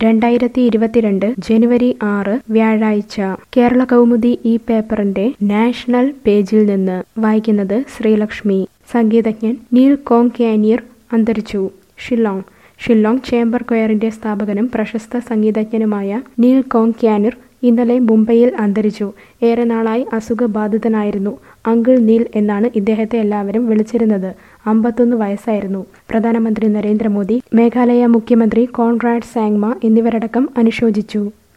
രണ്ടായിരത്തി ഇരുപത്തിരണ്ട് ജനുവരി ആറ് വ്യാഴാഴ്ച കേരള കൗമുദി ഈ പേപ്പറിന്റെ നാഷണൽ പേജിൽ നിന്ന് വായിക്കുന്നത് ശ്രീലക്ഷ്മി സംഗീതജ്ഞൻ നീൽ കോങ് ക്യാനിയർ അന്തരിച്ചു ഷില്ലോങ് ഷില്ലോങ് ചേംബർ കൊയറിന്റെ സ്ഥാപകനും പ്രശസ്ത സംഗീതജ്ഞനുമായ നീൽ കോങ് ക്യാനിർ ഇന്നലെ മുംബൈയിൽ അന്തരിച്ചു ഏറെ നാളായി അസുഖബാധിതനായിരുന്നു അങ്കിൾ നീൽ എന്നാണ് ഇദ്ദേഹത്തെ എല്ലാവരും വിളിച്ചിരുന്നത് അമ്പത്തൊന്ന് വയസ്സായിരുന്നു പ്രധാനമന്ത്രി നരേന്ദ്രമോദി മേഘാലയ മുഖ്യമന്ത്രി കോൺറാഡ് സാങ്മ എന്നിവരടക്കം അനുശോചിച്ചു